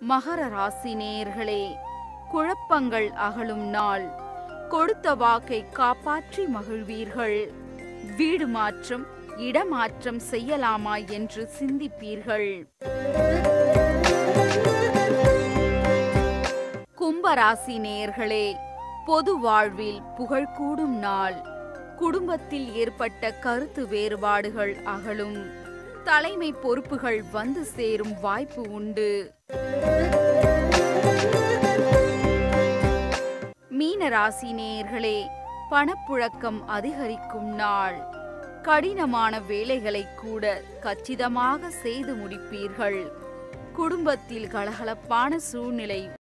மகர ராசி நேயர்களே குழப்பங்கள் அகலும் நாள் கொடுத்த வாக்கை காப்பாற்றி மகிழ்வீர்கள் வீடு மாற்றம் இடமாற்றம் செய்யலாமா என்று சிந்திப்பீர்கள் கும்பராசி நேயர்களே பொது வாழ்வில் புகழ் கூடும் நாள் குடும்பத்தில் ஏற்பட்ட கருத்து வேறுபாடுகள் அகலும் தலைமை பொறுப்புகள் வந்து சேரும் வாய்ப்பு உண்டு மீன ராசி நேயர்களே பணப்புழக்கம் அதிகரிக்கும் நாள் கடினமான வேலைகளை கூட கச்சிதமாக செய்து முடிப்பீர்கள் குடும்பத்தில் கலகலப்பான சூழ்நிலை